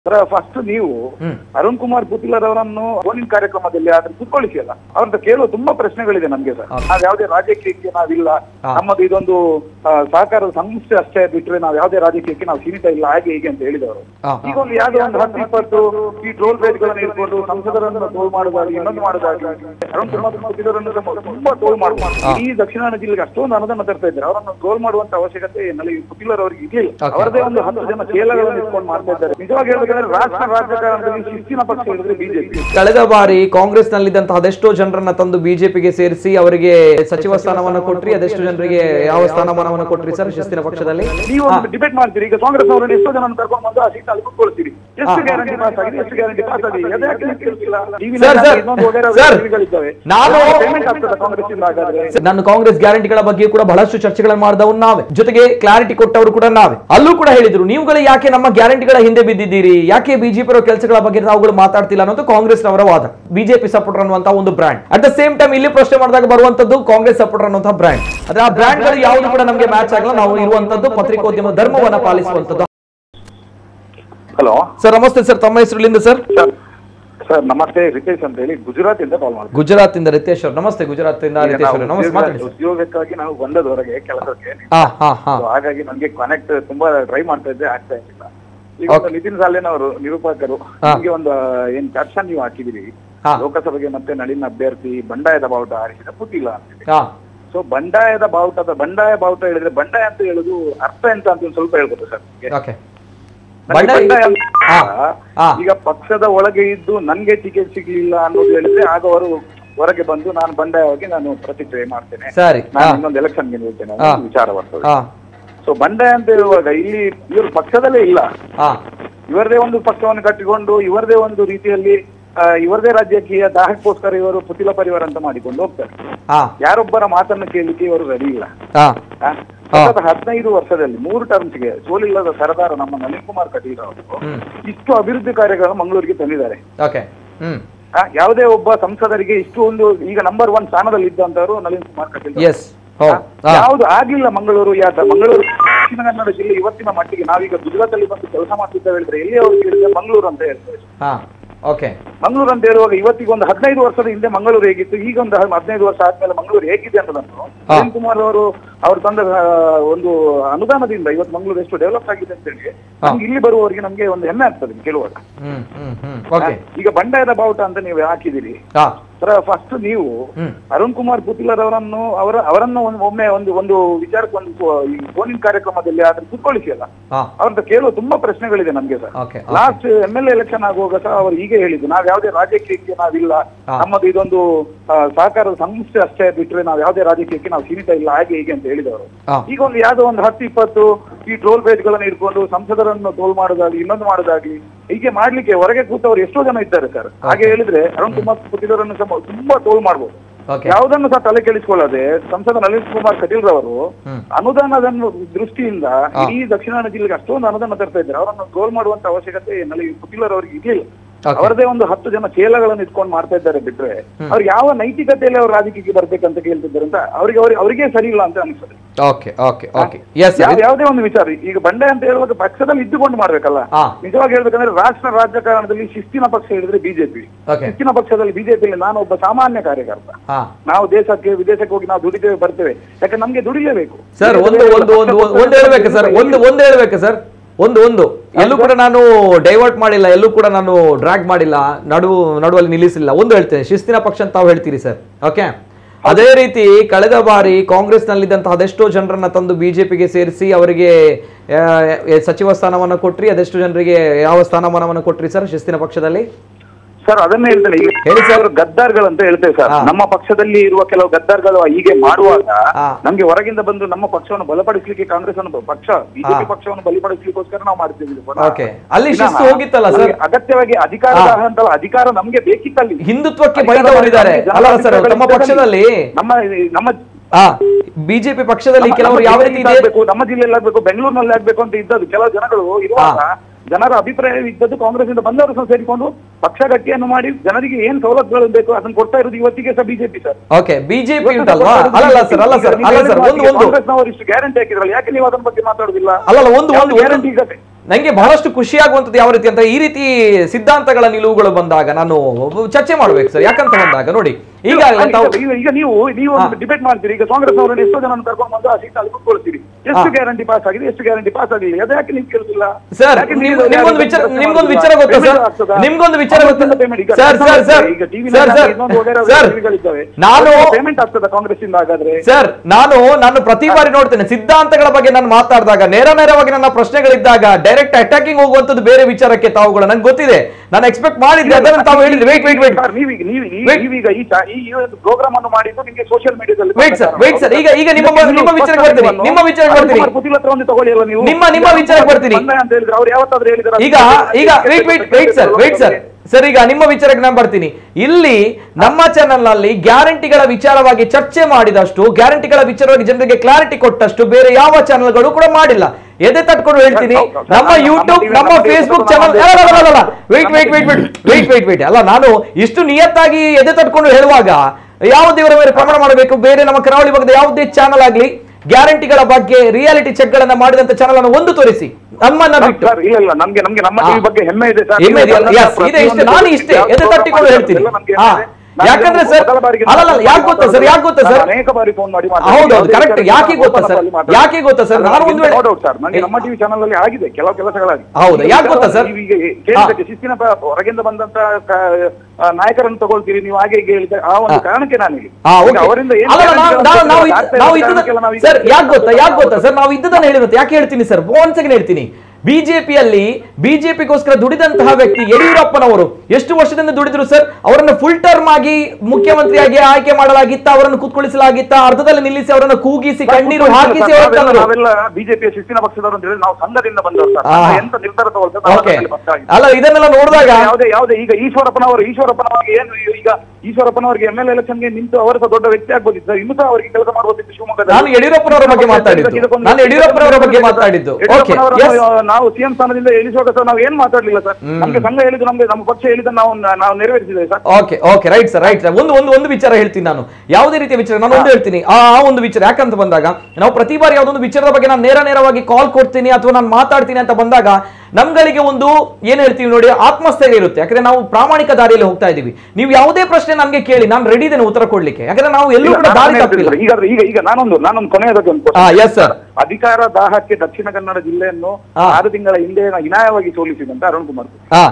Sir first ನೀವು ಹ್ಮ್. ಅರುಣ್ ಕುಮಾರ್ ಪುತಿಲರ್ ಅವರನ್ನು ಫೋನಿನ ಕಾರ್ಯಕ್ರಮದಲ್ಲಿ ಆದ್ರೆ ಕುತ್ಕೊಳಿಸಿ ಅಲ್ಲ ಅವ್ರದ್ದು ಕೇಳುವ ತುಂಬಾ ಪ್ರಶ್ನೆಗಳಿದೆ ನಮ್ಗೆ ಸರ್ Okay. ನಾವ್ ಯಾವುದೇ ರಾಜಕೀಯಕ್ಕೆ ನಾವಿಲ್ಲ ಹಾ. ನಮ್ಮದು ಇದೊಂದು ಆ, ಸಹಕಾರದ ಸಂಸ್ಥೆ ಅಷ್ಟೇ ಬಿಟ್ರೆ ನಾವ್ ಯಾವುದೇ ರಾಜಕೀಯಕ್ಕೆ ನಾವು ಸೀಮಿತ ಇಲ್ಲ ಹಾಗೆ ಹೀಗೆ ಅಂತ ಹೇಳಿದವರು ಹಾ, ಈಗ ಒಂದು ಯಾವುದೋ ಒಂದು ಹತ್ತು ಇಪ್ಪತ್ತು ಈ ಟ್ರೋಲ್ ಗಳನ್ನು ಇಟ್ಕೊಂಡು ಸಂಸದರನ್ನು ಟ್ರೋಲ್ ಮಾಡೋದಾಗಿ ಇನ್ನೊಂದು ಮಾಡೋದಾಗಿ ಅರುಣ್ ಕುಮಾರ್ ಪುತಿಲರನ್ನು ತುಂಬಾ ಟ್ರೋಲ್ ಮಾಡ್ಬೋದು ಹಾ. ಈ ದಕ್ಷಿಣ ಕನ್ನಡ ಜಿಲ್ಲೆಗೆ ಅಷ್ಟೊಂದು ಅನುದಾನ ತರ್ತಾ ಇದ್ದಾರೆ ಅವರನ್ನು ಟ್ರೋಲ್ ಮಾಡುವಂತ ಅವಶ್ಯಕತೆ ನಲ್ಲಿ ಪುತಿಲರ್ ಅವರಿಗೆ ಇರಲಿಲ್ಲ Okay. ಅವರದೇ ಒಂದು ಹತ್ತು ಜನ ಚೇಲಗಳನ್ನು ಇಟ್ಕೊಂಡು ಮಾಡ್ತಾ ಇದ್ದಾರೆ ನಿಜವಾಗಿ ಹೇಳ್ಬೇಕಂದ್ರೆ ರಾಷ್ಟ್ರ ರಾಜಕಾರಣದಲ್ಲಿ ಶಿಸ್ತಿನ ಪಕ್ಷ ಹೇಳಿದ್ರೆ ಬಿಜೆಪಿ ಕಳೆದ ಬಾರಿ ಕಾಂಗ್ರೆಸ್ ನಲ್ಲಿದ್ದಂತಹ ಅದೆಷ್ಟೋ ಜನರನ್ನ ತಂದು ಬಿಜೆಪಿಗೆ ಸೇರಿಸಿ ಅವರಿಗೆ ಸಚಿವ ಸ್ಥಾನವನ್ನು ಕೊಟ್ರಿ ಅದೆಷ್ಟು ಜನರಿಗೆ ಯಾವ ಸ್ಥಾನಮಾನವನ್ನು ಕೊಟ್ರಿ ಸರ್ ಶಿಸ್ತಿನ ಪಕ್ಷದಲ್ಲಿ ನೀವು ಒಂದು ಡಿಬೇಟ್ ಮಾಡ್ತೀರಿ ಈಗ ಕಾಂಗ್ರೆಸ್ ಅವರನ್ನು ಎಷ್ಟೋ ಜನ ಕರ್ಕೊಂಡು ಬಂದು ಆ ಸೀಟ್ ಅಲ್ಲಿ ಕೂತ್ಕೊಳ್ತೀರಿ ಎಷ್ಟು ಗ್ಯಾರಂಟಿ ಪಾಸ್ ಆಗಿದೆ ಎಷ್ಟು ಗ್ಯಾರಂಟಿ ಪಾಸ್ ಆಗಿದೆ ಅದೇ ಯಾಕೆ ನೀವು ಕೇಳ್ತಿಲ್ಲ? TV ಸರ್, ನಲ್ಲಿ ಸರ್, ಇನ್ನೊಂದು ವಗೇರೆ ಸರ್, ಟಿವಿಗಳಿದ್ದಾವೆ. ನಾನು- ಪೇಮೆಂಟ್ ಆಗ್ತದೆ ಕಾಂಗ್ರೆಸ್ ಇಂದ ಹಾಗಾದ್ರೆ ನಾನು ಕಾಂಗ್ರೆಸ್ ಗ್ಯಾರಂಟಿಗಳ ಬಗ್ಗೆ ಕೂಡ ಬಹಳಷ್ಟು ಚರ್ಚೆಗಳನ್ನು ಮಾಡಿದವರು ನಾವೇ ಜೊತೆಗೆ ಕ್ಲಾರಿಟಿ ಕೊಟ್ಟವರು ಕೂಡ ನಾವೇ ಅಲ್ಲೂ ಕೂಡ ಹೇಳಿದ್ರು ನೀವುಗಳು ಯಾಕೆ ನಮ್ಮ ಗ್ಯಾರಂಟಿಗಳ ಹಿಂದೆ ಬಿದ್ದಿದ್ದೀರಿ ಯಾಕೆ ಬಿಜೆಪಿ ಕೆಲಸಗಳ ಬಗ್ಗೆ ನಾವುಗಳು ಮಾತಾಡ್ತಿಲ್ಲ ಅನ್ನೋದು ಕಾಂಗ್ರೆಸ್ ನವರ ವಾದ ಬಿಜೆಪಿ ಸಪೋರ್ಟರ್ ಅನ್ನುವಂತಹ ಒಂದು brand at the same time ಇಲ್ಲಿ ಪ್ರಶ್ನೆ ಮಾಡಿದಾಗ ಬರುವಂತದ್ದು ಕಾಂಗ್ರೆಸ್ ಸಪೋರ್ಟರ್ ಅನ್ನುವಂತಹ ಬ್ರ್ಯಾಂಡ್ ಆದ್ರೆ ಆ ಬ್ರ್ಯಾಂಡ್ ಗಳು ಯಾವುದು ಕೂಡ ನಮಗೆ ಮ್ಯಾಚ್ ಆಗಲ್ಲ ನಾವು ಇರುವಂತದ್ದು ಪತ್ರಿಕೋದ್ಯಮ ಧರ್ಮವನ್ನ ಪಾಲಿಸುವಂತದ್ದು ಹಲೋ ಸರ್ ನಮಸ್ತೆ ಸರ್ ತಮ್ಮ ಹೆಸರುಲಿಂದ ಸರ್ ಸರ್ ಸರ್ ನಮಸ್ತೆ ರಿತೇಶ್ ಅಂತ ಹೇಳಿ ಗುಜರಾತ್ ಇಂದ ಕಾಲ್ ಮಾಡ್ತೀವಿ ಗುಜರಾತ್ ಇಂದ ರಿತೇಶ್ ಅವರು ನಮಸ್ತೆ ಗುಜರಾತ್ ಇಂದ ರಿತೇಶ್ ಅವರು ನಮಸ್ತೆ ಮಾತಾಡಿ ಸರ್ ಉದ್ಯೋಗಕ್ಕಾಗಿ ನಾವು ಬಂದದವರೆಗೆ ಕೆಲಸಕ್ಕೆ ಹಾ ಹಾ ಹಾ So ಹಾಗಾಗಿ ನನಗೆ ಕನೆಕ್ಟ್ ತುಂಬಾ ಟ್ರೈ ಮಾಡ್ತಾ ಇದ್ದೆ ಆಗ್ತಾ ಇರ್ಲಿಲ್ಲ ಈಗ ಒಂದು Okay. ನಿತಿನ್ ಸಾಲೇನ್ ಅವರು ನಿರೂಪಕರು ಹಾ. ನಿಮಗೆ ಒಂದು ಏನ್ ಕ್ಯಾಪ್ಷನ್ ನೀವು ಹಾಕಿದಿರಿ ಹಾ. ಲೋಕಸಭೆಗೆ ಮತ್ತೆ ನಳಿನ್ ಅಭ್ಯರ್ಥಿ ಬಂಡಾಯದ ಬಾವುಟ ಹಾರಿಸಿದ ಪುತಿಲ್ಲ ಅಂತೇಳಿ ಹಾ ಸೊ ಬಂಡಾಯದ ಬಾವುಟದ ಬಂಡಾಯ ಬಾವುಟ ಹೇಳಿದ್ರೆ ಬಂಡಾಯ ಅಂತ ಹೇಳುದು ಅರ್ಥ ಎಂತ ಅಂತ ಒಂದು ಸ್ವಲ್ಪ ಹೇಳ್ಬೋದು ಸರ್ ಓಕೆ ನನಗೆ ಬಂಡಾಯ- ಬಂಡಾಯ ಅಂತ ಹಾ, ಹಾ. ಈಗ ಪಕ್ಷದ ಒಳಗೆ ಇದ್ದು ನನ್ಗೆ ಟಿಕೆಟ್ ಸಿಗ್ಲಿಲ್ಲ ಅನ್ನೋದು ಹೇಳಿದ್ರೆ ಆಗ ಅವರು ಹೊರಗೆ ಬಂದು ನಾನು ಬಂಡಾಯವಾಗಿ ನಾನು ಪ್ರತಿಕ್ರಿಯೆ ಮಾಡ್ತೇನೆ ಸರಿ ನಾನು ಹಾ ಇನ್ನೊಂದು ಎಲೆಕ್ಷನ್ ನಿಲ್ತೇನೆ ಹಾ. ಅನ್ನೋ ವಿಚಾರ ಬರ್ತದೆ ಹಾ ಸೊ ಬಂಡಾಯ ಅಂತ ಹೇಳುವಾಗ ಇಲ್ಲಿ ಇವರು ಪಕ್ಷದಲ್ಲೇ ಇಲ್ಲ ಹಾ ಇವರದೇ ಒಂದು ಪಕ್ಷವನ್ನು ಕಟ್ಟಿಕೊಂಡು ಇವರದೇ ಒಂದು ರೀತಿಯಲ್ಲಿ ಆ, ಇವರದೇ ರಾಜ್ಯಕೀಯ ದಾಹಕ್ಕೋಸ್ಕರ ಇವರು ಪುತಿಲ ಪರಿವಾರ ಅಂತ ಮಾಡಿಕೊಂಡು ಹೋಗ್ತಾರೆ ಹಾ ಯಾರೊಬ್ಬರ ಮಾತನ್ನು ಕೇಳಲಿಕ್ಕೆ ಇವರು ರೆಡಿ ಇಲ್ಲ ಹಾ ಆ, ಸತತ ಹದಿನೈದು ವರ್ಷದಲ್ಲಿ ಮೂರು ಟರ್ಮ್ಸ್ಗೆ ಸೋಲಿಲ್ಲದ ಸರದಾರ ನಮ್ಮ ನಳಿನ್ ಕುಮಾರ್ ಕಟೀಲ್ ಅವರು ಹ್ಮ್ ಇಷ್ಟು ಅಭಿವೃದ್ಧಿ ಕಾರ್ಯಗಳನ್ನು ಮಂಗಳೂರಿಗೆ ತಂದಿದ್ದಾರೆ ಓಕೆ ಹ್ಮ್ ಆ, ಯಾವುದೇ ಒಬ್ಬ ಸಂಸದರಿಗೆ ಇಷ್ಟು ಒಂದು ಈಗ ನಂಬರ್ ಒನ್ ಸ್ಥಾನದಲ್ಲಿ ಇದ್ದಂತವರು ನಳಿನ್ ಕುಮಾರ್ ಕಟೀಲ್ ಎಸ್ ಹೋ ಹಾ ಯಾವುದು ಆಗ್ಲಿಲ್ಲ ಮಂಗಳೂರು ಯಾಕ ಮಂಗಳೂರು ದಕ್ಷಿಣ ಕನ್ನಡ ಜಿಲ್ಲೆ ಇವತ್ತಿನ ಮಟ್ಟಿಗೆ ನಾವೀಗ ಗುಜರಾತಲ್ಲಿ ಬಂದು ಕೆಲಸ ಮಾಡ್ತಿದ್ದೇವೆ ಹೇಳಿದ್ರೆ ಎಲ್ಲಿ ಅವ್ರು ಕೇಳಿದ್ರೆ ಮಂಗಳೂರು ಅಂತ ಹೇಳ್ತಾರೆ ಹಾ ಓಕೆ ಮಂಗಳೂರು ಅಂತ ಹೇಳುವಾಗ ಇವತ್ತಿಗೆ ಒಂದು ಹದಿನೈದು ವರ್ಷದ ಹಿಂದೆ ಮಂಗಳೂರು ಹೇಗಿತ್ತು ಈಗ ಒಂದು ಹ- ಹದಿನೈದು ವರ್ಷ ಆದ್ಮೇಲೆ ಮಂಗಳೂರು ಹೇಗಿದೆ ಅನ್ನೋದನ್ನು ಹಾ. ನಳಿನ್ ಕುಮಾರ್ ಅವರು ಅವರು ತಂದ ಆ, ಒಂದು ಅನುದಾನದಿಂದ ಇವತ್ತು ಮಂಗಳೂರು ಎಷ್ಟು ಡೆವಲಪ್ ಆಗಿದೆ ಅಂತ ಹೇಳಿ ಹಾ. ನಮ್ಗೆ ಇಲ್ಲಿ ಬರುವವರಿಗೆ ನಮ್ಗೆ ಒಂದು ಹೆಮ್ಮೆ ಆಗ್ತದೆ ಕೇಳುವಾಗ ಹ್ಮ್ ಹ್ಮ್ ಹ್ಮ್ ಓಕೆ ಈಗ ಬಂಡಾಯದ ಬಾವುಟ ಅಂತ ನೀವು ಹಾಕಿದಿರಿ ಹಾ ಸರ್ ಫಸ್ಟ್ ನೀವು ಹ್ಮ್ ಅರುಣ್ ಕುಮಾರ್ ಪುತಿಲರ್ ಅವರನ್ನು ಅವರ ಅವರನ್ನು ಒಂದು ಒಮ್ಮೆ ಒಂದು ಒಂದು ವಿಚಾರಕ್ಕೆ ಒಂದು ಫೋ- ಈ ಫೋನಿನ ಕಾರ್ಯಕ್ರಮದಲ್ಲಿ ಆದ್ರೆ ಕುತ್ಕೊಳಿಸಿ ಅಲ್ಲ ಹಾ ಅವ್ರದ್ದು ಕೇಳುವ ತುಂಬಾ ಪ್ರಶ್ನೆಗಳಿದೆ ನಮ್ಗೆ sir okay last M L election ಆಗುವಾಗ ಸಹ ಅವರು ಹೀಗೆ ಹೇಳಿದ್ದು ನಾವ್ ಯಾವುದೇ ರಾಜಕೀಯಕ್ಕೆ ನಾವಿಲ್ಲ ಹಾ. ನಮ್ಮದು ಇದೊಂದು ಆ, ಸಹಕಾರದ ಸಂಸ್ಥೆ ಅಷ್ಟೇ ಬಿಟ್ರೆ ನಾವ್ ಯಾವುದೇ ರಾಜಕೀಯಕ್ಕೆ ನಾವು ಸೀಮಿತ ಇಲ್ಲ ಹಾಗೆ ಹೀಗೆ ಅಂತ ಹೇಳಿದವರು ಹಾ ಈಗ ಒಂದು ಯಾವುದೋ ಒಂದು ಹತ್ತು ಇಪ್ಪತ್ತು ಈ ಟ್ರೋಲ್ ಗಳನ್ನು ಇಟ್ಕೊಂಡು ಸಂಸದರನ್ನು ಟ್ರೋಲ್ ಮಾಡೋದಾಗಿ ಇನ್ನೊಂದು ಮಾಡೋದಾಗಿ ಹೀಗೆ ಮಾಡ್ಲಿಕ್ಕೆ ಹೊರಗೆ ಕೂತವರು ಎಷ್ಟೋ ಜನ ಇದ್ದಾರೆ ಸರ್ ಹಾಗೆ ಹೇಳಿದ್ರೆ ಅರುಣ್ ಕುಮಾರ್ ಪುತಿಲರನ್ನು ಸಹ ತುಂಬಾ ಟ್ರೋಲ್ ಮಾಡ್ಬೋದು ಓಕೆ ಯಾವುದನ್ನು ಸಹ ತಲೆ ಕೆಡಿಸಿಕೊಳ್ಳದೆ ಸಂಸದ ನಳಿನ್ ಕುಮಾರ್ ಕಟೀಲ್ ರವರು ಹ್ಮ್ ಅನುದಾನದ ದೃಷ್ಟಿಯಿಂದ ಹಾ. ಇಡೀ ದಕ್ಷಿಣ ಕನ್ನಡ ಜಿಲ್ಲೆಗೆ ಅಷ್ಟೊಂದು ಅನುದಾನ ತರ್ತಾ ಇದ್ದಾರೆ ಅವರನ್ನು ಟ್ರೋಲ್ ಮಾಡುವಂತ ಅವಶ್ಯಕತೆ ನಲ್ಲಿ ಪುತಿಲರ್ ಅವರಿಗೆ ಇರಲಿಲ್ಲ Okay. ಅವರದೇ ಒಂದು ಹತ್ತು ಜನ ಚೇಲಗಳನ್ನು ಇಟ್ಕೊಂಡು ಮಾಡ್ತಾ ಇದ್ದಾರೆ ಬಿಟ್ರೆ ಅವ್ರು ಯಾವ ನೈತಿಕತೆಯಲ್ಲಿ ಅವ್ರು ರಾಜಕೀಯಕ್ಕೆ ಬರ್ಬೇಕಂತ ಕೇಳ್ತಿದ್ದಾರೆ ಅಂತ ಅವ್ರಿಗೆ ಅವ್ರಿಗೆ ಅವರಿಗೆ ಸರಿ ಇಲ್ಲ ಅಂತ ಅನಿಸ್ತದೆ ಓಕೆ ಓಕೆ ಓಕೆ ಎಸ್ ಯಾವ- ಯಾವುದೇ ಒಂದು ವಿಚಾರ ಈಗ ಬಂಡೆ ಅಂತ ಹೇಳುವಾಗ ಪಕ್ಷದಲ್ಲಿ ಇದ್ದುಕೊಂಡು ಮಾಡ್ಬೇಕಲ್ಲ ಹಾ. ನಿಜವಾಗಿ ಹೇಳ್ಬೇಕಂದ್ರೆ ರಾಷ್ಟ್ರ ರಾಜಕಾರಣದಲ್ಲಿ ಶಿಸ್ತಿನ ಪಕ್ಷ ಹೇಳಿದ್ರೆ ಬಿಜೆಪಿ ಓಕೆ ಶಿಸ್ತಿನ ಪಕ್ಷದಲ್ಲಿ ಬಿಜೆಪಿಯಲ್ಲಿ ನಾನು ಒಬ್ಬ ಸಾಮಾನ್ಯ ಕಾರ್ಯಕರ್ತ ಹಾ ನಾವು ದೇಶಕ್ಕೆ ವಿದೇಶಕ್ಕೆ ಹೋಗಿ ನಾವು ದುಡಿತೇವೆ ಬರ್ತೇವೆ ಯಾಕಂದ್ರೆ ನಮ್ಗೆ ದುಡಿಲೇಬೇಕು ಸರ್ ಒಂದು ಒಂದು ಒಂದು ಒಂದು ಹೇಳ್ಬೇಕು ಸರ್ ಒಂದು ಒಂದು ಹೇಳ್ಬೇಕು ಸರ್ ಒಂದು ಒಂದು ಎಲ್ಲೂ ಕೂಡ ನಾನು ಡೈವರ್ಟ್ ಮಾಡಿಲ್ಲ ಎಲ್ಲೂ ಕೂಡ ನಾನು ಡ್ರ್ಯಾಗ್ ಮಾಡಿಲ್ಲ ನಡುವು ನಡುವಲ್ಲಿ ನಿಲ್ಲಿಸಿಲ್ಲ ಒಂದು ಹೇಳ್ತೇನೆ ಶಿಸ್ತಿನ ಪಕ್ಷ ಅಂತ ತಾವು ಹೇಳ್ತೀರಿ ಸರ್ ಓಕೆ ಅದೇ ರೀತಿ ಕಳೆದ ಬಾರಿ ಕಾಂಗ್ರೆಸ್ ನಲ್ಲಿದ್ದಂತಹ ಅದೆಷ್ಟೋ ಜನರನ್ನ ತಂದು ಬಿಜೆಪಿಗೆ ಸೇರಿಸಿ ಅವರಿಗೆ ಆ, ಸಚಿವ ಸ್ಥಾನವನ್ನು ಕೊಟ್ರಿ ಅದೆಷ್ಟು ಜನರಿಗೆ ಯಾವ ಸ್ಥಾನಮಾನವನ್ನು ಕೊಟ್ರಿ ಸರ್ ಶಿಸ್ತಿನ ಪಕ್ಷದಲ್ಲಿ ಸರ್ ಅದನ್ನ ಹೇಳ್ತೇನೆ ಈಗ ಹೇಳಿ ಸರ್. ಅವರು ಗದ್ದಾರ್ಗಳು ಅಂತ ಹೇಳ್ತೇವೆ ಸರ್ ಹಾ. ನಮ್ಮ ಪಕ್ಷದಲ್ಲಿ ಇರುವ ಕೆಲವು ಗದ್ದಾರ್ಗಳು ಹೀಗೆ ಮಾಡುವಾಗ ಹಾ. ನಮ್ಗೆ ಹೊರಗಿಂದ ಬಂದು ನಮ್ಮ ಪಕ್ಷವನ್ನು ಬಲಪಡಿಸಲಿಕ್ಕೆ ಕಾಂಗ್ರೆಸ್ ಅನ್ನು ಪಕ್ಷ ಬಿಜೆಪಿ ಹಾ. ಪಕ್ಷವನ್ನು ಬಲಪಡಿಸಲಿಕ್ಕೋಸ್ಕರ ನಾವು ಮಾಡ್ತಿದ್ದೀವಿ Okay. ಅಲ್ಲಿ ವಿನಃ ಶಿಸ್ತು ಹೋಗಿತ್ತಲ್ಲ ಸರ್? ನಮ್ಗೆ ಅಗತ್ಯವಾಗಿ ಅಧಿಕಾರ ಹಾ. ದಾಹ ಅಂತಲ್ಲ ಅಧಿಕಾರ ನಮ್ಗೆ ಬೇಕಿತ್ತಲ್ಲಿ ಹಿಂದುತ್ವಕ್ಕೆ ಅಧಿಕಾರ ಬೈದವರಿದ್ದಾರೆ ನಮ್ಗೆ ಅಲ್ಲ ಸರ್ ಜನಪ್ರತಿನಿಧಿಗಳ ತಮ್ಮ ಪಕ್ಷದಲ್ಲಿ ನಮ್ಮ ನಮ್ಮ ಆ ಬಿಜೆಪಿ ಪಕ್ಷದಲ್ಲಿ ನಮ್ಮ- ಕೆಲವರು ನಮ್ಮ ಯಾವ ರೀತಿ ಜಿಲ್ಲೆಯಲ್ಲಿ ಇದೆ ಆಗ್ಬೇಕು, ನಮ್ಮ ಜಿಲ್ಲೆಯಲ್ಲಿ ಆಗ್ಬೇಕು ಬೆಂಗಳೂರಿನಲ್ಲಿ ಆಗ್ಬೇಕು ಅಂತ ಇದ್ದದ್ದು ಕೆಲವು ಜನಗಳು ಇರುವಾಗ ಜನರ ಅಭಿಪ್ರಾಯ ಇದ್ದದ್ದು ಕಾಂಗ್ರೆಸ್ ಇಂದ ಬಂದವರು ಸಹ ಸೇರಿಕೊಂಡು ಪಕ್ಷ ಗಟ್ಟಿಯನ್ನು ಮಾಡಿ ಜನರಿಗೆ ಏನ್ ಸವಲತ್ತುಗಳು ಬೇಕು ಅದನ್ನ ಕೊಡ್ತಾ ಇರೋದು ಇವತ್ತಿಗೆ ಸಹ ಬಿಜೆಪಿ ಸರ್ ಓಕೆ ಬಿಜೆಪಿ ಉಂಟಲ್ವಾ ಅಲ್ಲಲ್ಲ ಸರ್ ಅಲ್ಲ ಸರ್ ಅಲ್ಲ ಸರ್ ಒಂದು ಒಂದು ಕಾಂಗ್ರೆಸ್ನವರು ಇಷ್ಟು ಗ್ಯಾರಂಟಿ ಹಾಕಿದ್ರಲ್ಲ ಯಾಕೆ ನೀವು ಅದನ್ನ ಬಗ್ಗೆ ಮಾತಾಡುದಿಲ್ಲ ಅಲ್ಲಲ್ಲ ಒಂದು ಒಂದು ಗ್ಯಾರಂಟಿ ಈಗ ನಂಗೆ ಬಹಳಷ್ಟು ಖುಷಿ ಆಗುವಂತದ್ದು ಯಾವ ರೀತಿ ಅಂತ ಈ ರೀತಿ ಸಿದ್ಧಾಂತಗಳ ನಿಲುವುಗಳು ಬಂದಾಗ ನಾನು ಚರ್ಚೆ ಮಾಡ್ಬೇಕು ಸರ್ ಯಾಕಂತ ಬಂದಾಗ ನೋಡಿ ಈಗಾಗಲೇ ತಾವು ಈಗ ಈಗ ನೀವು ನೀವು ಒಂದು ಡಿಬೇಟ್ ಮಾಡ್ತೀರಿ ಈಗ ಕಾಂಗ್ರೆಸ್ ಅವರನ್ನು ಎಷ್ಟೋ ಜನ ಕರ್ಕೊಂಡು ಬಂದು ಆ ಸೀಟ್ ಅಲ್ಲಿ ಕೂತ್ಕೊಳ್ತೀರಿ ಎಷ್ಟು ಗ್ಯಾರಂಟಿ ಪಾಸ್ ಆಗಿದೆ ಎಷ್ಟು ಗ್ಯಾರಂಟಿ ಪಾಸ್ ಆಗಿಲ್ಲ ಅದು ಯಾಕೆ ನೀವು ಕೇಳುದಿಲ್ಲ ಸರ್ ಯಾಕೆ ನಿಮ್- ನೀವು ನಿಮ್ಗೊಂದು ವಿಚಾರ ಯಾರು ನಿಮ್ಗೊಂದು ವಿಚಾರ ಗೊತ್ತಾ payment ಸರ್ ಆಗ್ತದಾ? ನಿಮ್ಗೊಂದು ವಿಚಾರ ಗೊತ್ತಾ ಅವತ್ತಿಂದ payment ಈಗ ಸರ್ ಸರ್ ಸರ್ ಈಗ TV ಸರ್ ನಲ್ಲಿ ಸರ್ ಇನ್ನೊಂದು ವಗೇರಾ ಸರ್ ಟಿವಿಗಳಿದ್ದಾವೆ. ನಾನು ಪೇಮೆಂಟ್ ಆಗ್ತದ ಕಾಂಗ್ರೆಸ್ ಇಂದ ಹಾಗಾದ್ರೆ ಸರ್ ನಾನು ನಾನು ಪ್ರತಿ ಬಾರಿ ನೋಡ್ತೇನೆ ಸಿದ್ಧಾಂತಗಳ ಬಗ್ಗೆ ನಾನು ಮಾತಾಡಿದಾಗ ನೇರ ನೇರವಾಗಿ ನನ್ನ ಪ್ರಶ್ನೆಗಳಿದ್ದಾಗ ಡೈರೆಕ್ಟ್ ಅಟ್ಯಾಕಿಂಗ್ ಹೋಗುವಂತದ್ದು ಬೇರೆ ವಿಚಾರಕ್ಕೆ ತಾವುಗಳು ನಂಗೆ ಗೊತ್ತಿದೆ ನಾನು ಎಕ್ಸ್ಪೆಕ್ಟ್ ಮಾಡಿದ್ದೆ ಅದನ್ನು ತಾವು ಹೇಳಿದ್ರಿ ವೇಟ್ ವೇಟ್ ವೇಟ್ ಸರ್, ನೀವೀಗ ನೀವು ಈ- Wait. ನೀವೀಗ ಈ ಚಾ- ಈ ಈ ಒಂದು ಪ್ರೋಗ್ರಾಮ್ ಅನ್ನು ಮಾಡಿದ್ದು ನಿಮಗೆ ಸೋಷಿಯಲ್ ಮೀಡಿಯಾದಲ್ಲಿ Wait, sir, wait, sir. ಈಗ- ಈಗ ನಿಮ್ಮ- ನಿಮ್ಮ ವಿಚಾರಕ್ಕೆ ಬರ್ತೀನಿ. ನಿಮ್ಮ ವಿಚಾರಕ್ಕೆ ಬರ್ತೀನಿ. ಪುತಿಲ್ ಹತ್ರ ಒಂದು ತಗೊಳ್ಳಿ ಅಲ್ಲ ನೀವು ನಿಮ್ಮ- ನಿಮ್ಮ ವಿಚಾರಕ್ಕೆ ಬರ್ತೀನಿ. ಬಂದೆ ಅಂತ ಹೇಳಿದ್ರೆ ಅವ್ರು ಯಾವತ್ತಾದ್ರೂ ಹೇಳಿದಾರೆ ಈಗ ಈಗ wait wait wait sir wait sir sir ಈಗ ನಿಮ್ಮ ವಿಚಾರಕ್ಕೆ ನಾನು ಬರ್ತೀನಿ ಇಲ್ಲಿ ನಮ್ಮ ಚಾನೆಲ್ ನಲ್ಲಿ ಗ್ಯಾರಂಟಿಗಳ ವಿಚಾರವಾಗಿ ಚರ್ಚೆ ಮಾಡಿದಷ್ಟು ಗ್ಯಾರಂಟಿಗಳ ವಿಚಾರವಾಗಿ ಜನರಿಗೆ ಕ್ಲಾರಿಟಿ ಕೊಟ್ಟಷ್ಟು ಬೇರೆ ಯಾವ ಚಾನೆಲ್ಗಳು ಕೂಡ ಮಾಡಿಲ್ಲ ಎದೆ ತಟ್ಕೊಂಡು ಹೇಳ್ತೀನಿ ಹೌದು, ಹೌದು. ನಮ್ಮ ನಮ್ಮ ಯೂಟ್ಯೂಬ್ TV ನಮ್ಮ ನಮ್ಮ ಫೇಸ್ಬುಕ್ Facebook ಚಾನಲ್ ನಮ್ಮ wait wait wait wait wait wait wait ಅಲ್ಲ ನಾನು ಇಷ್ಟು ನಿಯತ್ತಾಗಿ ಎದೆ ತಟ್ಕೊಂಡು ಹೇಳುವಾಗ ಯಾವ ದೇವರ ಮೇಲೆ ಪ್ರಮಾಣ ಮಾಡಬೇಕು ಬೇರೆ ನಮ್ಮ ಕರಾವಳಿ ಭಾಗದ ಯಾವುದೇ ಚಾನಲ್ ಆಗ್ಲಿ ಗ್ಯಾರಂಟಿಗಳ ಬಗ್ಗೆ ರಿಯಾಲಿಟಿ ಚೆಕ್ ಗಳನ್ನ ಮಾಡಿದಂತ ಚಾನಲ್ ಅನ್ನು ಒಂದು ತೋರಿಸಿ ನಮ್ಮನ್ನ ಬಿಟ್ಟು ಸರ್ ಇಲ್ಲ ಇಲ್ಲ ನಮ್ಗೆ ನಮ್ಗೆ ನಮ್ಮ ಹಾ. ಟಿವಿ ಬಗ್ಗೆ ಹೆಮ್ಮೆ ಇದೆ ಸರ್ ಹೆಮ್ಮೆ ಇದೆಯಲ್ಲ? ನೀವು Yes, ಇದೆ ಇಷ್ಟೇ ನಾನು ಇಷ್ಟೇ ಎದೆ ತಟ್ಟಿಕೊಂಡು ಹೇಳ್ತೀನಿ ನಮ್ಗೆ ಹಾ. ಹೆಮ್ಮೆ ಇದೆ. ನಾನು ಯಾಕಂದ್ರೆ ಇದನ್ನು ಸರ್ ಮೊದಲ ಬಾರಿಗೆ ಅಲ್ಲಲ್ಲ ಯಾಕೆ ಗೊತ್ತಾ ಸರ್ ಯಾಕೆ ಗೊತ್ತಾ ಸರ್ ನಾನು ಅನೇಕ ಬಾರಿ ಫೋನ್ ಮಾಡಿ ಹೌದು ಹೌದು ಕರೆಕ್ಟ್ ಯಾಕೆ ಗೊತ್ತಾ ಸರ್ ಯಾಕೆ ಗೊತ್ತಾ ಸರ್ ನಾನು ಒಂದು ವೇಳೆ ಡೌಟ್ ಸರ್ ನನಗೆ ನಮ್ಮ ಟಿವಿ ಚಾನಲ್ ಅಲ್ಲಿ ಆಗಿದೆ ಕೆಲವು ಕೆಲಸಗಳಾಗಿದೆ ಹೌದು, ಯಾಕೆ ಗೊತ್ತಾ ಸರ್? ನೀವೀಗ ಕೇಳಿದ್ದಕ್ಕೆ ಶಿಸ್ತಿನ ಪ- ಹೊರಗಿಂದ ಬಂದಂತ ಕ- ಆ, ನಾಯಕರನ್ನು ತಗೊಳ್ತೀರಿ ನೀವು ಹಾಗೆ ಹೀಗೆ ಹೇಳಿದ್ರೆ ಆ ಒಂದು ಹಾ. ಕಾರಣಕ್ಕೆ ನಾನು ಇಲ್ಲಿ ಹಾ, ಈಗ okay. ಅವರಿಂದ ಏನು ಅಲ್ಲ, ನಾವು- guarantee ನಾವು- ನಾವು ಆಗ್ತಾ ಇದ್ದ- ನಾವು ಇರೋ ಇದ್ದದ- ಕಾರಣಕ್ಕೆಲ್ಲ ನಾವು ಈಗ- ಸರ್ ಯಾಕೆ ಗೊತ್ತಾ ಯಾಕೆ ಗೊತ್ತಾ ಸರ್ ನಾವು ಇದ್ದದನ್ನ ಹೇಳಿರುತ್ತೆ ಯಾಕೆ ಹೇಳ್ತೀನಿ ಸರ್ ಒಂದ್ ಸೆಕೆಂಡ್ ಹೇಳ್ತೀನಿ ಬಿಜೆಪಿಯಲ್ಲಿ ಬಿಜೆಪಿಗೋಸ್ಕರ ದುಡಿದಂತಹ ವ್ಯಕ್ತಿ ಯಡಿಯೂರಪ್ಪನವರು ಎಷ್ಟು ವರ್ಷದಿಂದ ದುಡಿದ್ರು ಸರ್ ಅವರನ್ನು ಫುಲ್ ಟರ್ಮ್ ಆಗಿ ಮುಖ್ಯಮಂತ್ರಿಯಾಗಿ ಆಯ್ಕೆ ಮಾಡಲಾಗಿತ್ತ ಅವರನ್ನು ಕೂತ್ಕೊಳಿಸಲಾಗಿತ್ತ ಅರ್ಧದಲ್ಲಿ ನಿಲ್ಲಿಸಿ ಅವರನ್ನು ಕೂಗಿಸಿ ಕಣ್ಣೀರು ಹಾಕಿಸಿ ಸರ್, ಅವರು ನಾವೆಲ್ಲ- ತಂದ್ರು ನಾವೆಲ್ಲ ಬಿಜೆಪಿಯ ಶಿಸ್ತಿನ ಪಕ್ಷದವರು ಅಂತ ಹೇಳಿದ್ರೆ ನಾವು ಸಂಘದಿಂದ ಬಂದವರು ಸರ್ ಆ. ನಾವು ಎಂತ ನಿರ್ಧಾರ ತಗೊಳ್ತಾರೆ ನಾವು ಓಕೆ ಅದರಲ್ಲಿ ಪಕ್ಷ ಆಗಿದೆ. ಅಲ್ಲ ಇದನ್ನೆಲ್ಲ ನೋಡಿದಾಗ ಯಾವುದೇ ಯಾವುದೇ ಈಗ ಈಶ್ವರಪ್ಪನವರು ಈಶ್ವರಪ್ಪನವರಿಗೆ ಏನು ಈಗ ಈಶ್ವರಪ್ಪನವರಿಗೆ ಎಂ ಎಲ್ ಎಲೆಕ್ಷನ್ಗೆ ನಿಂತು ಅವರು ಸಹ ದೊಡ್ಡ ವ್ಯಕ್ತಿ ಆಗ್ಬೋದಿತ್ತು ಸರ್ ಇನ್ನೂ ಸಹ ಅವರಿಗೆ ಕೆಲಸ ಮಾಡಬಹುದಿತ್ತು ಶಿವಮೊಗ್ಗದಲ್ಲಿ ನಾನು ಯಡಿಯೂರಪ್ಪನವರ ಬಗ್ಗೆ ಮಾತಾಡಿದ್ದು ಇದಕ್ಕೊಂದು- ನಾನು ಯಡಿಯೂರಪ್ಪನವರ ಬಗ್ಗೆ ಮಾತಾಡಿದ್ದು ಓಕೆ ಯಡಿಯೂರಪ್ಪನವರನ್ನು ನಾವು ಸಿಎಂ ಸ್ಥಾನದಿಂದ ಎಳಿಸುವಾಗ ಸರ್ ನಾವು ಏನ್ ಮಾತಾಡ್ಲಿಲ್ಲ ಸರ್ ನಮ್ಗೆ ಸಂಘ ಹೇಳಿದ್ದು ನಮ್ಗೆ ನಮ್ಮ ಪಕ್ಷ ಹೇಳಿದ ನಾವು ನಾವು ನೆರವೇರಿಸಿದ್ದೇವೆ sir okay okay right sir right sir ಒಂದು ಒಂದು ಒಂದು ವಿಚಾರ ಹೇಳ್ತೀನಿ ನಾನು ಯಾವುದೇ ರೀತಿಯ ವಿಚಾರ ನಾನು ಒಂದು ಹೇಳ್ತೀನಿ ಆ ಆ ಒಂದು ವಿಚಾರ ಯಾಕಂತ ಬಂದಾಗ ನಾವು ಪ್ರತಿ ಬಾರಿ ಯಾವುದೊಂದು ವಿಚಾರದ ಬಗ್ಗೆ ನಾನು ನೇರ ನೇರವಾಗಿ ಕಾಲ್ ಕೊಡ್ತೀನಿ ಅಥವಾ ನಾನು ಮಾತಾಡ್ತೀನಿ ಅಂತ ಬಂದಾಗ ನಮ್ಗಳಿಗೆ ಒಂದು ಏನ್ ಹೇಳ್ತೀವಿ ನೋಡಿ ಆತ್ಮಸ್ಥೈರ್ಯ ಇರುತ್ತೆ ಯಾಕಂದ್ರೆ ನಾವು ಪ್ರಾಮಾಣಿಕ ದಾರಿಯಲ್ಲಿ ಹೋಗ್ತಾ ಇದೀವಿ ನೀವು ಯಾವುದೇ ಪ್ರಶ್ನೆ ನನಗೆ ಕೇಳಿ ನಾನು ರೆಡಿ ಇದ್ದೇನೆ ಉತ್ತರ ಕೊಡ್ಲಿಕ್ಕೆ ಯಾಕಂದ್ರೆ ನಾವು ಎಲ್ಲೂ ಕೂಡ ದಾರಿ ತಪ್ಪಿಲ್ಲ ಈಗ ಈಗ ಈಗ ನಾನೊಂದು ನಾನೊಂದು ಕೊನೆಯದಕ್ಕೆ ಒಂದು ಹಾ question. ಎಸ್ ಸರ್ ಅಧಿಕಾರ ದಾಹಕ್ಕೆ ದಕ್ಷಿಣ ಕನ್ನಡ ಜಿಲ್ಲೆಯನ್ನು ಹಾ. ಆರು ತಿಂಗಳ ಹಿಂದೆ ಇನಾಯವಾಗಿ ಸೋಲಿಸಿದಂತ ಅರುಣ್ ಕುಮಾರ್ ಹಾ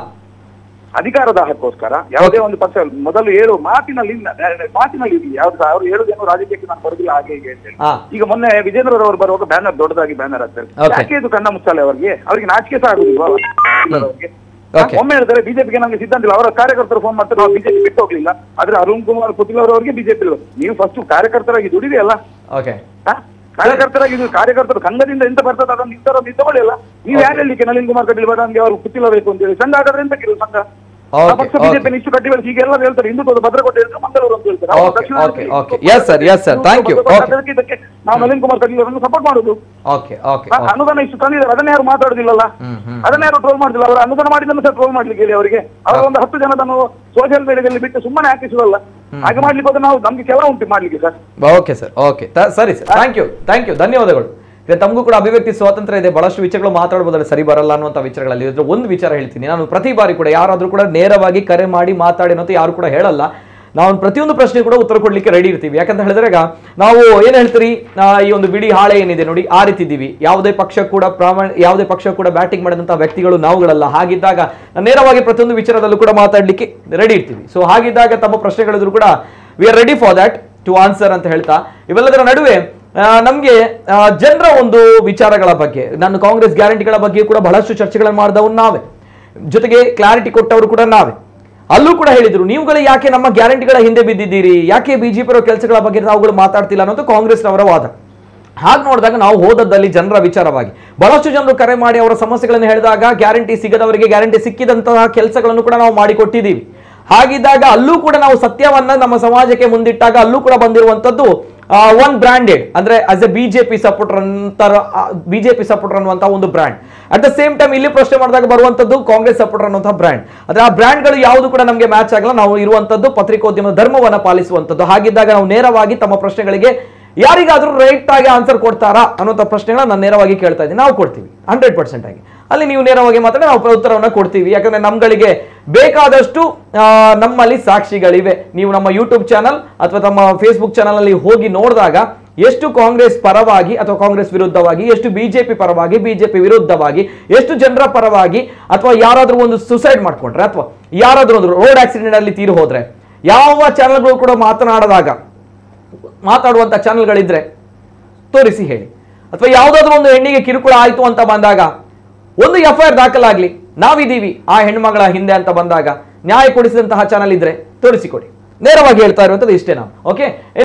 ಅಧಿಕಾರ ದಾಹಕ್ಕೋಸ್ಕರ ಯಾವುದೇ ಒಂದು ಪಕ್ಷ ಮೊದಲು ಹೇಳು ಮಾತಿನಲ್ಲಿ ಮಾತಿನಲ್ಲಿ ಇರ್ಲಿ ಯಾವ್ದು ಅವರು ಹೇಳುದೇನು ರಾಜಕೀಯಕ್ಕೆ ನಾನು ಬರುದಿಲ್ಲ ಹಾಗೆ ಹೀಗೆ ಅಂತ ಹೇಳಿ ಹಾ ಈಗ ಮೊನ್ನೆ ವಿಜೇಂದ್ರ ಅವರು ಬರುವಾಗ ಬ್ಯಾನರ್ ದೊಡ್ಡದಾಗಿ ಬ್ಯಾನರ್ ಆಗ್ತಾರೆ Okay. ಯಾಕೆ ಇದು ಕಣ್ಣ ಮುಚ್ಚಾಲೆ ಅವರಿಗೆ ಅವರಿಗೆ ನಾಚಿಕೆ ಸಹ ಆಗುದಿಲ್ವಾ ಅವ್ರಿಗೆ? Okay. ಒಮ್ಮೆ ಹೇಳ್ತಾರೆ ಬಿಜೆಪಿಗೆ ನಮಗೆ ಸಿದ್ಧಾಂತ ಇಲ್ಲ ಅವರ ಕಾರ್ಯಕರ್ತರು ಫೋನ್ ಮಾಡ್ತಾರೆ ನಾವು ಬಿಜೆಪಿ ಬಿಟ್ಟು ಹೋಗ್ಲಿಲ್ಲ ಆದ್ರೆ ಅರುಣ್ ಕುಮಾರ್ ಪುತಿಲ್ ಅವರವರಿಗೆ ಬಿಜೆಪಿ ನೀವು ಫಸ್ಟ್ ಕಾರ್ಯಕರ್ತರಾಗಿ ದುಡಿದೆ ಅಲ್ಲ ಓಕೆ ಹ? ಕಾರ್ಯಕರ್ತರಾಗಿ ಇದು ಕಾರ್ಯಕರ್ತರು ಸಂಘದಿಂದ ಎಂತ ಬರ್ತದೆ ಅದನ್ನು ನಿಂತರ ನಿಂತಕೊಳ್ಳಿ ಅಲ್ಲ ನೀವು ಯಾರು ಹೇಳಲಿಕ್ಕೆ ನಳಿನ್ ಕುಮಾರ್ ಕಟೀಲ್ ಬೇಡ ನಮ್ಗೆ ಅವರು ಪುತ್ತಿಲ ಬೇಕು ಅಂತ ಹೇಳಿ ಸಂಘ ಹಾಗಾದ್ರೆ ಎಂತ ಕಿರು ಸಂಘ ಆ Okay, ಪಕ್ಷ okay. ಬಿಜೆಪಿ ಇಷ್ಟು ಕಟ್ಟಿ ಬೆಳೆಸಿ ಈಗ ಎಲ್ಲ ಹೇಳ್ತಾರೆ ಹಿಂದುತ್ವದ ಭದ್ರಕೋಟೆ ಹೇಳ್ತಾರೆ ಮಂಗಳೂರು ಅಂತ ಹೇಳ್ತಾರೆ ಅವ್ರು Okay, ದಕ್ಷಿಣ okay, ಭಾರತದಲ್ಲಿ okay. Yes, sir, yes, sir. Thank you. ಭದ್ರಕೋಟೆ Okay. ಅದಕ್ಕೆ ಇದಕ್ಕೆ ನಾವು ನಳಿನ್ ಕುಮಾರ್ ಕಟೀಲ್ ಅವರನ್ನು ಸಪೋರ್ಟ್ ಮಾಡುದು ಓಕೆ ಓಕೆ ಆ, ಅನುದಾನ ಇಷ್ಟು ತಂದಿದ್ದಾರೆ ಅದನ್ನ ಯಾರು ಮಾತಾಡುದಿಲ್ಲಲ್ಲ ಹ್ಮ್, ಹ್ಮ್. ಅದನ್ನ ಯಾರು ಟ್ರೋಲ್ ಮಾಡುದಿಲ್ಲ ಅವರ ಅನುದಾನ ಮಾಡಿದ್ದನ್ನು ಸಹ ಟ್ರೋಲ್ ಮಾಡ್ಲಿಕ್ಕೆ ಹೇಳಿ ಅವರಿಗೆ ಅವರ ಒಂದು ಹತ್ತು ಜನದನ್ನು ಸೋಷಿಯಲ್ ಮೀಡಿಯಾದಲ್ಲಿ ಬಿಟ್ಟು ಸುಮ್ಮನೆ ಹಾಕಿಸುವಲ್ಲ ಹಾಗೆ ಮಾಡ್ಲಿಕ್ಕೆ ಹೋದ್ರೆ ನಾವು ನಮ್ಗೆ ಕೆಲಸ ಉಂಟು ಮಾಡ್ಲಿಕ್ಕೆ ಸರ್ ಓಕೆ ಸರ್ ಓಕೆ ಸರಿ sir thank you thank you ಧನ್ಯವಾದಗಳು ಈಗ ತಮಗೂ ಕೂಡ ಅಭಿವ್ಯಕ್ತಿ ಸ್ವಾತಂತ್ರ್ಯ ಇದೆ ಬಹಳಷ್ಟು ವಿಚಾರಗಳು ಮಾತಾಡ್ಬೋದಲ್ಲ ಸರಿ ಬರಲ್ಲ ಅನ್ನುವಂಥ ವಿಚಾರಗಳಲ್ಲಿ ಇದ್ರ ಒಂದು ವಿಚಾರ ಹೇಳ್ತೀನಿ ನಾನು ಪ್ರತಿ ಬಾರಿ ಕೂಡ ಯಾರಾದರೂ ಕೂಡ ನೇರವಾಗಿ ಕರೆ ಮಾಡಿ ಮಾತಾಡಿ ಅನ್ನೋದು ಯಾರು ಕೂಡ ಹೇಳಲ್ಲ ನಾವು ಪ್ರತಿಯೊಂದು ಪ್ರಶ್ನೆ ಕೂಡ ಉತ್ತರ ಕೊಡ್ಲಿಕ್ಕೆ ರೆಡಿ ಇರ್ತೀವಿ ಯಾಕಂತ ಹೇಳಿದ್ರೆ ಈಗ ನಾವು ಏನ್ ಹೇಳ್ತೀರಿ ಆ, ಈ ಒಂದು ಬಿಡಿ ಹಾಳೆ ಏನಿದೆ ನೋಡಿ ಆ ರೀತಿ ಇದ್ದೀವಿ ಯಾವುದೇ ಪಕ್ಷ ಕೂಡ ಪ್ರಾಮಾಣ ಯಾವುದೇ ಪಕ್ಷ ಕೂಡ ಬ್ಯಾಟಿಂಗ್ ಮಾಡಿದಂಥ ವ್ಯಕ್ತಿಗಳು ನಾವುಗಳಲ್ಲ ಹಾಗಿದ್ದಾಗ ನೇರವಾಗಿ ಪ್ರತಿಯೊಂದು ವಿಚಾರದಲ್ಲೂ ಕೂಡ ಮಾತಾಡ್ಲಿಕ್ಕೆ ರೆಡಿ ಇರ್ತೀವಿ ಸೊ ಹಾಗಿದ್ದಾಗ ತಮ್ಮ ಪ್ರಶ್ನೆಗಳಿದ್ರು ಕೂಡ we are ready for that to answer ಅಂತ ಹೇಳ್ತಾ ಇವೆಲ್ಲದರ ನಡುವೆ ಆ, ನಮ್ಗೆ ಜನರ ಒಂದು ವಿಚಾರಗಳ ಬಗ್ಗೆ ನಾನು ಕಾಂಗ್ರೆಸ್ ಗ್ಯಾರಂಟಿಗಳ ಬಗ್ಗೆ ಕೂಡ ಬಹಳಷ್ಟು ಚರ್ಚೆಗಳನ್ನು ಮಾಡಿದವರು ನಾವೇ ಜೊತೆಗೆ ಕ್ಲಾರಿಟಿ ಕೊಟ್ಟವರು ಕೂಡ ನಾವೇ ಅಲ್ಲೂ ಕೂಡ ಹೇಳಿದ್ರು ನೀವುಗಳು ಯಾಕೆ ನಮ್ಮ ಗ್ಯಾರಂಟಿಗಳ ಹಿಂದೆ ಬಿದ್ದಿದ್ದೀರಿ ಯಾಕೆ ಬಿಜೆಪಿ ಕೆಲಸಗಳ ಬಗ್ಗೆ ತಾವುಗಳು ಮಾತಾಡ್ತಿಲ್ಲ ಅನ್ನೋದು ಕಾಂಗ್ರೆಸ್ನವರ ವಾದ ಹಾಗೆ ನೋಡಿದಾಗ ನಾವು ಹೋದದ್ದಲ್ಲಿ ಜನರ ವಿಚಾರವಾಗಿ ಬಹಳಷ್ಟು ಜನರು ಕರೆ ಮಾಡಿ ಅವರ ಸಮಸ್ಯೆಗಳನ್ನು ಹೇಳಿದಾಗ ಗ್ಯಾರಂಟಿ ಸಿಗದವರಿಗೆ ಗ್ಯಾರಂಟಿ ಸಿಕ್ಕಿದಂತಹ ಕೆಲಸಗಳನ್ನು ಕೂಡ ನಾವು ಮಾಡಿಕೊಟ್ಟಿದ್ದೀವಿ ಹಾಗಿದ್ದಾಗ ಅಲ್ಲೂ ಕೂಡ ನಾವು ಸತ್ಯವನ್ನ ನಮ್ಮ ಸಮಾಜಕ್ಕೆ ಮುಂದಿಟ್ಟಾಗ ಅಲ್ಲೂ ಕೂಡ ಬಂದಿರುವಂತದ್ದು ಒನ್ ಬ್ರಾಂಡೆಡ್ ಅಂದ್ರೆ ಆಸ್ ಎ ಬಿಜೆಪಿ ಸಪೋರ್ಟರ್ ಅಂತಾರ ಬಿಜೆಪಿ ಸಪೋರ್ಟರ್ ಅನ್ನುವಂತ ಒಂದು brand at the same time ಇಲ್ಲಿ ಪ್ರಶ್ನೆ ಮಾಡಿದಾಗ ಬರುವಂತದ್ದು ಕಾಂಗ್ರೆಸ್ ಸಪೋರ್ಟರ್ ಅನ್ನುವಂತಹ ಬ್ರ್ಯಾಂಡ್ ಆದ್ರೆ ಆ ಬ್ರ್ಯಾಂಡ್ಗಳು ಯಾವುದು ಕೂಡ ನಮಗೆ ಮ್ಯಾಚ್ ಆಗಲ್ಲ ನಾವು ಇರುವಂತದ್ದು ಪತ್ರಿಕೋದ್ಯಮ ಧರ್ಮವನ್ನ ಪಾಲಿಸುವಂತದ್ದು ಹಾಗಿದ್ದಾಗ ನಾವು ನೇರವಾಗಿ ತಮ್ಮ ಪ್ರಶ್ನೆಗಳಿಗೆ ಯಾರಿಗಾದ್ರೂ ರೈಟ್ ಆಗಿ ಆನ್ಸರ್ ಕೊಡ್ತಾರಾ ಅನ್ನೋಂಥ ಪ್ರಶ್ನೆಗಳನ್ನ ನಾನು ನೇರವಾಗಿ ಕೇಳ್ತಾ ಇದ್ದೀನಿ ನಾವು ಕೊಡ್ತೀವಿ ಹಂಡ್ರೆಡ್ ಪರ್ಸೆಂಟ್ ಆಗಿ ಅಲ್ಲಿ ನೀವು ನೇರವಾಗಿ ಮಾತಾಡಿ ನಾವು ಉತ್ತರವನ್ನ ಕೊಡ್ತೀವಿ ಯಾಕಂದ್ರೆ ನಮ್ಗಳಿಗೆ ಬೇಕಾದಷ್ಟು ಆ, ನಮ್ಮಲ್ಲಿ ಸಾಕ್ಷಿಗಳಿವೆ ನೀವು ನಮ್ಮ ಯೂಟ್ಯೂಬ್ ಚಾನಲ್ ಅಥವಾ ತಮ್ಮ ಫೇಸ್ಬುಕ್ ಚಾನಲ್ ಅಲ್ಲಿ ಹೋಗಿ ನೋಡಿದಾಗ ಎಷ್ಟು ಕಾಂಗ್ರೆಸ್ ಪರವಾಗಿ ಅಥವಾ ಕಾಂಗ್ರೆಸ್ ವಿರುದ್ಧವಾಗಿ ಎಷ್ಟು ಬಿಜೆಪಿ ಪರವಾಗಿ ಬಿಜೆಪಿ ವಿರುದ್ಧವಾಗಿ ಎಷ್ಟು ಜನರ ಪರವಾಗಿ ಅಥವಾ ಯಾರಾದ್ರೂ ಒಂದು ಸುಸೈಡ್ ಮಾಡ್ಕೊಂಡ್ರೆ ಅಥವಾ ಯಾರಾದ್ರೂ ಒಂದು ರೋಡ್ ಆಕ್ಸಿಡೆಂಟ್ ಅಲ್ಲಿ ತೀರಿ ಹೋದ್ರೆ ಯಾವ ಚಾನಲ್ಗಳು ಕೂಡ ಮಾತನಾಡಿದಾಗ ಮಾತಾಡುವಂತ ಚಾನೆಲ್ಗಳಿದ್ರೆ ತೋರಿಸಿ ಹೇಳಿ ಅಥವಾ ಯಾವುದಾದ್ರೂ ಒಂದು ಹೆಣ್ಣಿಗೆ ಕಿರುಕುಳ ಆಯ್ತು ಅಂತ ಬಂದಾಗ ಒಂದು ಎಫ್ ಐ ಆರ್ ದಾಖಲಾಗ್ಲಿ ನಾವಿದ್ದೀವಿ ಆ ಹೆಣ್ಮಗಳ ಹಿಂದೆ ಅಂತ ಬಂದಾಗ ನ್ಯಾಯ ಕೊಡಿಸಿದಂತಹ ಚಾನಲ್ ಇದ್ರೆ ತೋರಿಸಿಕೊಡಿ ನೇರವಾಗಿ ಹೇಳ್ತಾ ಇರುವಂತದ್ದು ಇಷ್ಟೇ ನಾವು ಓಕೆ